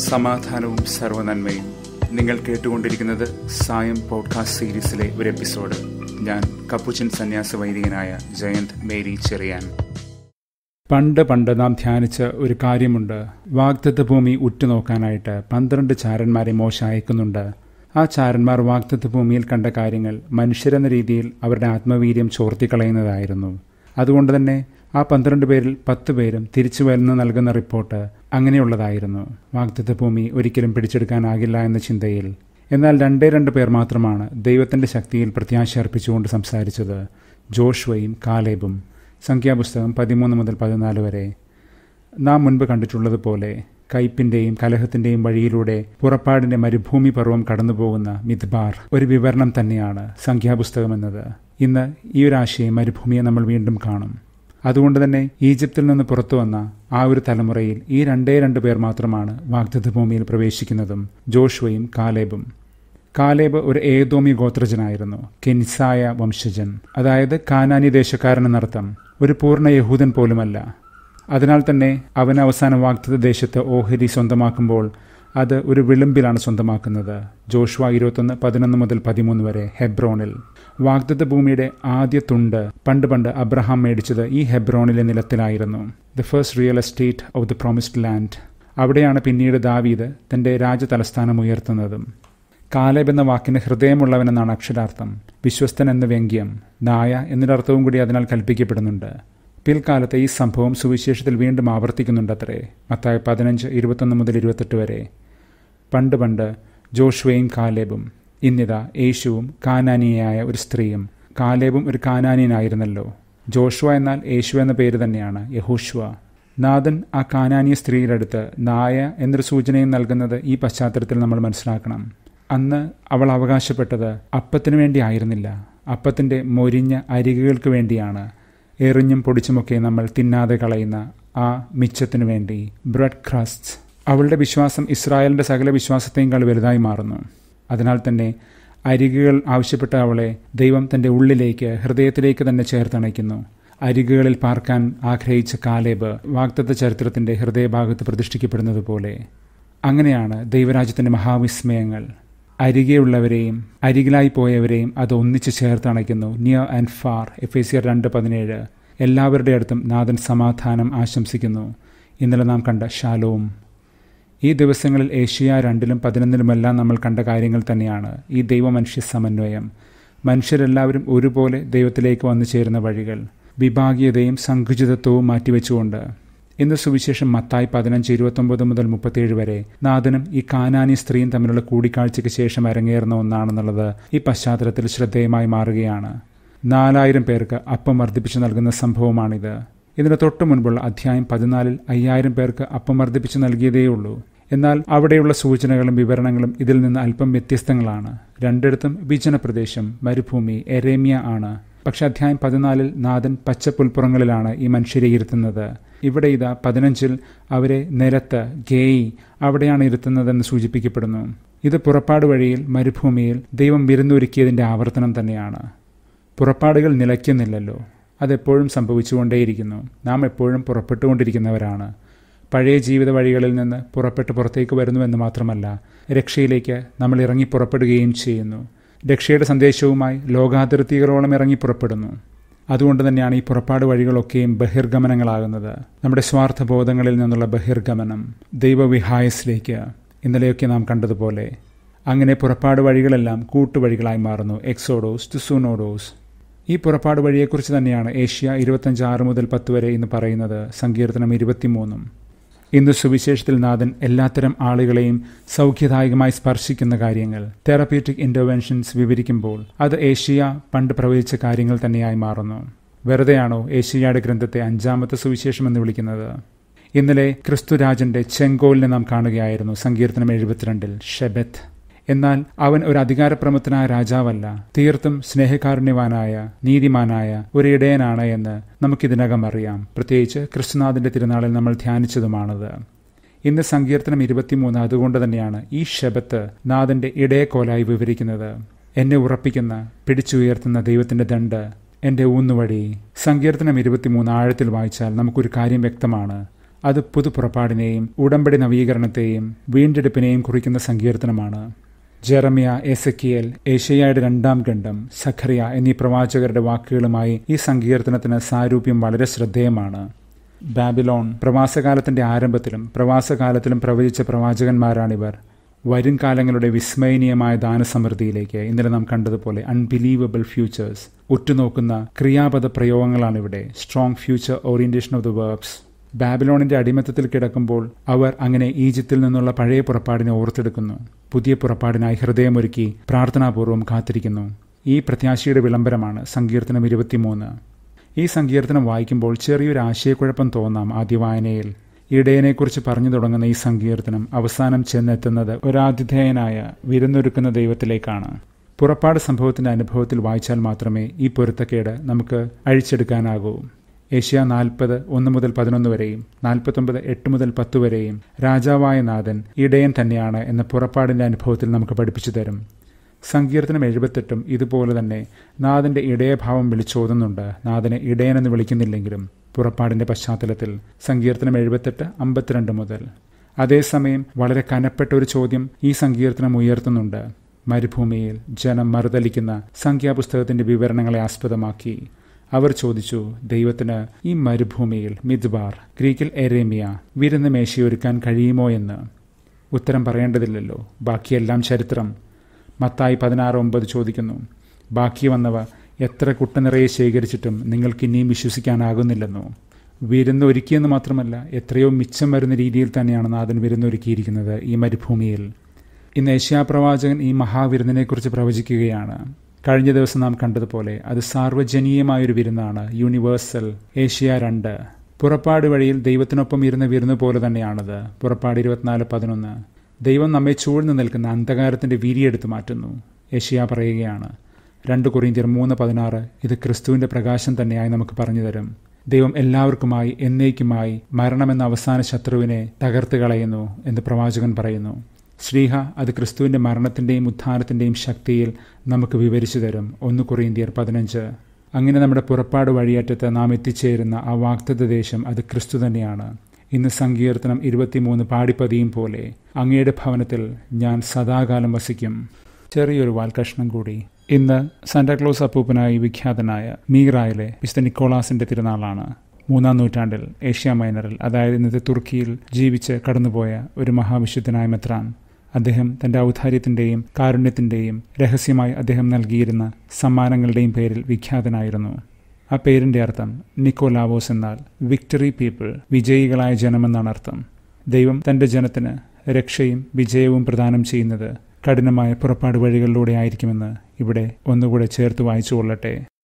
സമാധാനവും സർവനന്മയും നിങ്ങൾ കേട്ടുകൊണ്ടിരിക്കുന്നത് സായം പോഡ്കാസ്റ്റ് സീരീസിലെ ഒരു എപ്പിസോഡ് ഞാൻ കപ്പുച്ചൻ സന്യാസ വൈദികനായ ജയന്ത് മേരി ചെറിയാൻ പണ്ട് പണ്ട് നാം ധ്യാനിച്ച ഒരു കാര്യമുണ്ട് വാഗ്ദത്ത ഭൂമി ഉറ്റുനോക്കാനായിട്ട് പന്ത്രണ്ട് ചാരന്മാരെ മോശ അയക്കുന്നുണ്ട് ആ ചാരന്മാർ വാഗ്ദത്ത ഭൂമിയിൽ കണ്ട കാര്യങ്ങൾ മനുഷ്യരെന്ന രീതിയിൽ അവരുടെ ആത്മവീര്യം ചോർത്തിക്കളയുന്നതായിരുന്നു അതുകൊണ്ട് തന്നെ ആ പന്ത്രണ്ട് പേരിൽ പത്ത് പേരും തിരിച്ചു വരുന്ന നൽകുന്ന റിപ്പോർട്ട് അങ്ങനെയുള്ളതായിരുന്നു വാഗ്ദത്ത ഭൂമി ഒരിക്കലും പിടിച്ചെടുക്കാനാകില്ല എന്ന ചിന്തയിൽ എന്നാൽ രണ്ടേ രണ്ട് പേർ മാത്രമാണ് ദൈവത്തിന്റെ ശക്തിയിൽ പ്രത്യാശ അർപ്പിച്ചുകൊണ്ട് സംസാരിച്ചത് ജോഷ്വയും കാലേബും സംഖ്യാപുസ്തകം പതിമൂന്ന് മുതൽ പതിനാല് വരെ നാം മുൻപ് കണ്ടിട്ടുള്ളതുപോലെ കയ്പിന്റെയും കലഹത്തിന്റെയും വഴിയിലൂടെ പുറപ്പാടിന്റെ മരുഭൂമി പർവ്വം കടന്നുപോകുന്ന മിഥ്ബാർ ഒരു വിവരണം തന്നെയാണ് സംഖ്യാപുസ്തകം എന്നത് ഇന്ന് ഈ ഒരു ആശയം മരുഭൂമിയെ നമ്മൾ വീണ്ടും കാണും അതുകൊണ്ട് തന്നെ ഈജിപ്തിൽ നിന്ന് പുറത്തു വന്ന ആ ഒരു തലമുറയിൽ ഈ രണ്ടേ രണ്ട് പേർ മാത്രമാണ് വാഗ്ദത്ത ഭൂമിയിൽ പ്രവേശിക്കുന്നതും ജോഷുവയും കാലേബും കാലേബ് ഒരു ഏതോമി ഗോത്രജനായിരുന്നു കെൻസായ വംശജൻ അതായത് കാനാനി ദേശക്കാരൻ എന്നർത്ഥം ഒരു പൂർണ്ണ യഹൂദൻ പോലുമല്ല അതിനാൽ തന്നെ അവൻ അവസാനം വാഗ്ദത്ത ദേശത്ത് ഓഹരി സ്വന്തമാക്കുമ്പോൾ അത് ഒരു വിളിമ്പിലാണ് സ്വന്തമാക്കുന്നത് ജോഷുവ ഇരുപത്തൊന്ന് പതിനൊന്ന് മുതൽ പതിമൂന്ന് വരെ ഹെബ്രോണിൽ വാഗ്ദത്ത ഭൂമിയുടെ ആദ്യ തുണ്ട് പണ്ട് പണ്ട് അബ്രഹാം മേടിച്ചത് ഈ ഹെബ്രോണിലെ നിലത്തിലായിരുന്നു the first real estate of the promised land അവിടെയാണ് പിന്നീട് ദാവീദ് തന്റെ രാജതലസ്ഥാനം ഉയർത്തുന്നതും കാലേബ് എന്ന വാക്കിന് ഹൃദയമുള്ളവനെന്നാണ് അക്ഷരാർത്ഥം വിശ്വസ്തൻ എന്ന വ്യംഗ്യം നായ എന്നൊരർത്ഥവും കൂടി അതിനാൽ കൽപ്പിക്കപ്പെടുന്നുണ്ട് പിൽക്കാലത്തെ ഈ സംഭവം സുവിശേഷത്തിൽ വീണ്ടും ആവർത്തിക്കുന്നുണ്ടത്രേ മത്തായ പതിനഞ്ച് ഇരുപത്തൊന്ന് മുതൽ ഇരുപത്തെട്ട് വരെ പണ്ട് പണ്ട് ജോഷുവയും കാലേബും ഇന്നിതാ യേശുവും കാനാനിയായ ഒരു സ്ത്രീയും കാലേബും ഒരു കാനാനിയനായിരുന്നല്ലോ ജോഷുവ എന്നാൽ യേശു എന്ന പേര് തന്നെയാണ് യഹൂഷ്വ നാഥൻ ആ കാനാനിയ സ്ത്രീയുടെ അടുത്ത് നായ എന്നൊരു സൂചനയും നൽകുന്നത് ഈ പശ്ചാത്തലത്തിൽ നമ്മൾ മനസ്സിലാക്കണം അന്ന് അവൾ അവകാശപ്പെട്ടത് അപ്പത്തിനു വേണ്ടി ആയിരുന്നില്ല അപ്പത്തിന്റെ മൊരിഞ്ഞ അരികുകൾക്ക് വേണ്ടിയാണ് എറിഞ്ഞും പൊടിച്ചുമൊക്കെ നമ്മൾ തിന്നാതെ കളയുന്ന ആ മിച്ചത്തിനു വേണ്ടി ബ്രെഡ് ക്രസ്റ്റ് അവളുടെ വിശ്വാസം ഇസ്രായേലിന്റെ സകല വിശ്വാസത്തെയും കളി വലുതായി മാറുന്നു അതിനാൽ തന്നെ അരികുകൾ ആവശ്യപ്പെട്ട അവളെ ദൈവം തന്റെ ഉള്ളിലേക്ക് ഹൃദയത്തിലേക്ക് തന്നെ ചേർത്തണയ്ക്കുന്നു അരികുകളിൽ പാർക്കാൻ ആഗ്രഹിച്ച കാലേബ് വാഗ്ദത്ത ചരിത്രത്തിന്റെ ഹൃദയഭാഗത്ത് പ്രതിഷ്ഠിക്കപ്പെടുന്നത് പോലെ അങ്ങനെയാണ് ദൈവരാജ്യത്തിന്റെ മഹാവിസ്മയങ്ങൾ അരികെയുള്ളവരെയും അരികിലായി പോയവരെയും അത് ഒന്നിച്ചു ചേർത്തണയ്ക്കുന്നു near and far F A സിയർ രണ്ട് പതിനേഴ് എല്ലാവരുടെ അടുത്തും നാഥൻ സമാധാനം ആശംസിക്കുന്നു ഇന്നലെ നാം കണ്ട ശാലവും ഈ ദിവസങ്ങളിൽ ഏഷ്യ രണ്ടിലും പതിനൊന്നിലുമെല്ലാം നമ്മൾ കണ്ട കാര്യങ്ങൾ തന്നെയാണ് ഈ ദൈവമനുഷ്യ സമന്വയം മനുഷ്യരെല്ലാവരും ഒരുപോലെ ദൈവത്തിലേക്ക് വന്നു ചേരുന്ന വഴികൾ വിഭാഗീയതയും സങ്കുചിതത്വവും മാറ്റിവെച്ചുകൊണ്ട് ഇന്ന് സുവിശേഷം മത്തായി പതിനഞ്ച് ഇരുപത്തൊമ്പത് മുതൽ മുപ്പത്തിയേഴ് വരെ നാഥനും ഈ കാനാനി സ്ത്രീയും തമ്മിലുള്ള കൂടിക്കാഴ്ചയ്ക്ക് ശേഷം അരങ്ങേറുന്ന ഒന്നാണെന്നുള്ളത് ഈ പശ്ചാത്തലത്തിൽ ശ്രദ്ധേയമായി മാറുകയാണ് നാലായിരം പേർക്ക് അപ്പം വർദ്ധിപ്പിച്ചു നൽകുന്ന സംഭവമാണിത് ഇതിന് തൊട്ടു മുൻപുള്ള അധ്യായം പതിനാലിൽ അയ്യായിരം പേർക്ക് അപ്പം വർദ്ധിപ്പിച്ചു നൽകിയതേയുള്ളൂ എന്നാൽ അവിടെയുള്ള സൂചനകളും വിവരണങ്ങളും ഇതിൽ നിന്ന് അല്പം വ്യത്യസ്തങ്ങളാണ് രണ്ടിടത്തും വിജന പ്രദേശം മരുഭൂമി എരേമിയ ആണ് പക്ഷെ അധ്യായം പതിനാലിൽ നാഥൻ പച്ചപ്പുൽപ്പുറങ്ങളിലാണ് ഈ മനുഷ്യരെ ഇരുത്തുന്നത് ഇവിടെ ഇതാ പതിനഞ്ചിൽ അവരെ നിരത്ത് ഗേയി അവിടെയാണ് ഇരുത്തുന്നതെന്ന് സൂചിപ്പിക്കപ്പെടുന്നു ഇത് പുറപ്പാട് വഴിയിൽ മരുഭൂമിയിൽ ദൈവം വിരുന്നൊരുക്കിയതിന്റെ ആവർത്തനം തന്നെയാണ് പുറപ്പാടുകൾ നിലയ്ക്കുന്നില്ലല്ലോ അതെപ്പോഴും സംഭവിച്ചുകൊണ്ടേയിരിക്കുന്നു നാം എപ്പോഴും പുറപ്പെട്ടുകൊണ്ടിരിക്കുന്നവരാണ് പഴയ ജീവിത വഴികളിൽ നിന്ന് പുറപ്പെട്ട് പുറത്തേക്ക് വരുന്നുവെന്ന് മാത്രമല്ല രക്ഷയിലേക്ക് നമ്മൾ ഇറങ്ങി പുറപ്പെടുകയും ചെയ്യുന്നു രക്ഷയുടെ സന്ദേശവുമായി ലോകാതിർത്തികളോളം ഇറങ്ങി പുറപ്പെടുന്നു അതുകൊണ്ട് തന്നെയാണ് ഈ പുറപ്പാട് വഴികളൊക്കെയും ബഹിർഗമനങ്ങളാകുന്നത് നമ്മുടെ സ്വാർത്ഥബോധങ്ങളിൽ നിന്നുള്ള ബഹിർഗമനം ദൈവവിഹായസിലേക്ക് ഇന്നലെയൊക്കെ നാം കണ്ടതുപോലെ അങ്ങനെ പുറപ്പാട് വഴികളെല്ലാം കൂട്ടുവഴികളായി മാറുന്നു എക്സോഡോസ് തുസൂനോഡോസ് ഈ പുറപ്പാട് വഴിയെക്കുറിച്ച് തന്നെയാണ് ഏഷ്യ ഇരുപത്തഞ്ച് ആറ് മുതൽ പത്ത് വരെ ഇന്ന് പറയുന്നത് സങ്കീർത്തനം ഇരുപത്തിമൂന്നും ഇന്ന് സുവിശേഷത്തിൽ നാഥൻ എല്ലാത്തരം ആളുകളെയും സൗഖ്യദായകമായി സ്പർശിക്കുന്ന കാര്യങ്ങൾ തെറാപ്യൂട്ടിക് ഇന്റർവെൻഷൻസ് വിവരിക്കുമ്പോൾ അത് ഏഷ്യ പണ്ട് പ്രവചിച്ച കാര്യങ്ങൾ തന്നെയായി മാറുന്നു വെറുതെയാണോ ഏഷ്യയുടെ ഗ്രന്ഥത്തെ അഞ്ചാമത്തെ സുവിശേഷം എന്ന് വിളിക്കുന്നത് ഇന്നലെ ക്രിസ്തുരാജന്റെ ചെങ്കോലിനെ നാം കാണുകയായിരുന്നു സങ്കീർത്തനം എഴുപത്തിരണ്ടിൽ ഷെബത്ത് എന്നാൽ അവൻ ഒരു അധികാരപ്രമുഖനായ രാജാവല്ല തീർത്തും സ്നേഹകാരുണ്യവാനായ നീതിമാനായ ഒരു ഇടയനാണ് എന്ന് നമുക്കിതിനകം അറിയാം പ്രത്യേകിച്ച് ക്രിസ്തുനാഥന്റെ തിരുനാളിൽ നമ്മൾ ധ്യാനിച്ചതുമാണത് ഇന്ന് സങ്കീർത്തനം ഇരുപത്തിമൂന്ന് അതുകൊണ്ട് തന്നെയാണ് ഈ ശബത്ത് നാഥന്റെ ഇടയക്കോലായി വിവരിക്കുന്നത് എന്നെ ഉറപ്പിക്കുന്ന പിടിച്ചുയർത്തുന്ന ദൈവത്തിന്റെ ദണ്ട് എന്റെ ഊന്നുവഴി സങ്കീർത്തനം ഇരുപത്തിമൂന്ന് ആഴത്തിൽ വായിച്ചാൽ നമുക്കൊരു കാര്യം വ്യക്തമാണ് അത് പുതുപുറപ്പാടിനെയും ഉടമ്പടി നവീകരണത്തെയും വീണ്ടെടുപ്പിനെയും കുറിക്കുന്ന സങ്കീർത്തനമാണ് ജെറമിയ എസക്കിയൽ ഏഷ്യയുടെ രണ്ടാം ഖണ്ഡം സഖറിയ എന്നീ പ്രവാചകരുടെ വാക്കുകളുമായി ഈ സങ്കീർത്തനത്തിന് സാരൂപ്യം വളരെ ശ്രദ്ധേയമാണ് ബാബിലോൺ പ്രവാസകാലത്തിന്റെ ആരംഭത്തിലും പ്രവാസകാലത്തിലും പ്രവചിച്ച പ്രവാചകന്മാരാണിവർ വരും കാലങ്ങളുടെ വിസ്മയനീയമായ ദാനസമൃദ്ധിയിലേക്ക് ഇന്നലെ നാം കണ്ടതുപോലെ അൺബിലീവബിൾ ഫ്യൂച്ചേഴ്സ് ഉറ്റുനോക്കുന്ന ക്രിയാപദ പ്രയോഗങ്ങളാണിവിടെ strong future orientation of the verbs ബാബിലോണിന്റെ അടിമത്തത്തിൽ കിടക്കുമ്പോൾ അവർ അങ്ങനെ ഈജിപ്തിൽ നിന്നുള്ള പഴയ പുറപ്പാടിനെ ഓർത്തെടുക്കുന്നു പുതിയ പുറപ്പാടിനായി ഹൃദയമൊരുക്കി പ്രാർത്ഥനാപൂർവ്വം കാത്തിരിക്കുന്നു ഈ പ്രത്യാശയുടെ വിളംബരമാണ് സങ്കീർത്തനം ഇരുപത്തിമൂന്ന് ഈ സങ്കീർത്തനം വായിക്കുമ്പോൾ ചെറിയൊരു ആശയക്കുഴപ്പം തോന്നാം ആദ്യ വായനയിൽ ഇടയനെക്കുറിച്ച് പറഞ്ഞു തുടങ്ങുന്ന ഈ സങ്കീർത്തനം അവസാനം ചെന്നെത്തുന്നത് ഒരാതിഥേയനായ വിരുന്നൊരുക്കുന്ന ദൈവത്തിലേക്കാണ് പുറപ്പാട് സംഭവത്തിന്റെ അനുഭവത്തിൽ വായിച്ചാൽ മാത്രമേ ഈ പൊരുത്തക്കേട് നമുക്ക് അഴിച്ചെടുക്കാനാകൂ ഏഷ്യ നാൽപ്പത് ഒന്ന് മുതൽ പതിനൊന്ന് വരെയും നാൽപ്പത്തൊമ്പത് എട്ട് മുതൽ പത്ത് വരെയും രാജാവായ നാഥൻ ഇടയൻ തന്നെയാണ് എന്ന പുറപ്പാടിന്റെ അനുഭവത്തിൽ നമുക്ക് പഠിപ്പിച്ചു തരും സങ്കീർത്തനം എഴുപത്തെട്ടും ഇതുപോലെ തന്നെ നാഥന്റെ ഇടയഭാവം വിളിച്ചോതുന്നുണ്ട് നാഥനെ ഇടയനെന്ന് വിളിക്കുന്നില്ലെങ്കിലും പുറപ്പാടിന്റെ പശ്ചാത്തലത്തിൽ സങ്കീർത്തനം എഴുപത്തെട്ട് അമ്പത്തിരണ്ട് മുതൽ അതേസമയം വളരെ കനപ്പെട്ട ഒരു ചോദ്യം ഈ സങ്കീർത്തനം ഉയർത്തുന്നുണ്ട് മരുഭൂമിയിൽ ജനം മറുതലിക്കുന്ന സംഖ്യാപുസ്തകത്തിന്റെ വിവരണങ്ങളെ ആസ്പദമാക്കി അവർ ചോദിച്ചു ദൈവത്തിന് ഈ മരുഭൂമിയിൽ മിദ്ബാർ ഗ്രീക്കിൽ എരേമിയ വിരുന്ന് മേശയൊരുക്കാൻ കഴിയുമോ എന്ന് ഉത്തരം പറയേണ്ടതില്ലല്ലോ ബാക്കിയെല്ലാം ചരിത്രം മത്തായി പതിനാറ് ഒമ്പത് ചോദിക്കുന്നു ബാക്കി വന്നവ എത്ര കുട്ടനിറയെ ശേഖരിച്ചിട്ടും നിങ്ങൾക്ക് ഇനിയും വിശ്വസിക്കാനാകുന്നില്ലെന്നോ വിരുന്നൊരുക്കിയെന്ന് മാത്രമല്ല എത്രയോ മിച്ചം വരുന്ന രീതിയിൽ തന്നെയാണ് നാഥൻ വിരുന്നൊരുക്കിയിരിക്കുന്നത് ഈ മരുഭൂമിയിൽ ഇന്ന് ഏഷ്യാപ്രവാചകൻ ഈ മഹാവിരുന്നിനെക്കുറിച്ച് പ്രവചിക്കുകയാണ് കഴിഞ്ഞ ദിവസം നാം കണ്ടതുപോലെ അത് സാർവജനീയമായൊരു വിരുന്നാണ് യൂണിവേഴ്സൽ ഏഷ്യ രണ്ട് പുറപ്പാട് വഴിയിൽ ദൈവത്തിനൊപ്പം ഇരുന്ന വിരുന്ന് പോലെ തന്നെയാണത് പുറപ്പാട് ഇരുപത്തിനാല് പതിനൊന്ന് ദൈവം നമ്മെ ചൂഴ്ന്നു നിൽക്കുന്ന അന്ധകാരത്തിന്റെ വീരിയെടുത്തു മാറ്റുന്നു ഏഷ്യ പറയുകയാണ് രണ്ട് കൊറിയന്തിയർ മൂന്ന് പതിനാറ് ഇത് ക്രിസ്തുവിന്റെ പ്രകാശം തന്നെയായി നമുക്ക് പറഞ്ഞു തരും ദൈവം എല്ലാവർക്കുമായി എന്നേക്കുമായി മരണമെന്ന അവസാന ശത്രുവിനെ തകർത്ത് കളയുന്നു എന്ന് പ്രവാചകൻ പറയുന്നു ശ്രീഹ അത് ക്രിസ്തുവിന്റെ മരണത്തിന്റെയും ഉത്ഥാനത്തിന്റെയും ശക്തിയിൽ നമുക്ക് വിവരിച്ചു തരും ഒന്ന് കൊറിയന്തിയർ പതിനഞ്ച് അങ്ങനെ നമ്മുടെ പുറപ്പാട് വഴിയേറ്റത്ത് നാം എത്തിച്ചേരുന്ന ആ വാക്തത്വ ദേശം അത് ക്രിസ്തു തന്നെയാണ് ഇന്ന് സങ്കീർത്തനം ഇരുപത്തിമൂന്ന് പാടിപ്പതിയും പോലെ അങ്ങയുടെ ഭവനത്തിൽ ഞാൻ സദാകാലം വസിക്കും ചെറിയൊരു വാൽകഷ്ണം കൂടി ഇന്ന് സാന്റാക്ലോസ് അപ്പൂപ്പനായി വിഖ്യാതനായ മീറായിലെ വിശുദ്ധ നിക്കോളാസിന്റെ തിരുനാളാണ് മൂന്നാം നൂറ്റാണ്ടിൽ ഏഷ്യ മൈനറിൽ അതായത് ഇന്നത്തെ തുർക്കിയിൽ ജീവിച്ച് കടന്നുപോയ ഒരു മഹാവിശുദ്ധനായ മെത്രാൻ അദ്ദേഹം തന്റെ ഔദാര്യത്തിന്റെയും കാരുണ്യത്തിന്റെയും രഹസ്യമായി അദ്ദേഹം നൽകിയിരുന്ന സമ്മാനങ്ങളുടെയും പേരിൽ വിഖ്യാതനായിരുന്നു ആ പേരിന്റെ അർത്ഥം നിക്കോലാവോസ് എന്നാൽ വിക്ടറി പീപ്പിൾ വിജയികളായ ജനമെന്നാണ് അർത്ഥം ദൈവം തന്റെ ജനത്തിന് രക്ഷയും വിജയവും പ്രദാനം ചെയ്യുന്നത് കഠിനമായ പുറപ്പാട് വഴികളിലൂടെ ആയിരിക്കുമെന്ന് ഇവിടെ ഒന്നുകൂടെ ചേർത്ത് വായിച്ചു കൊള്ളട്ടെ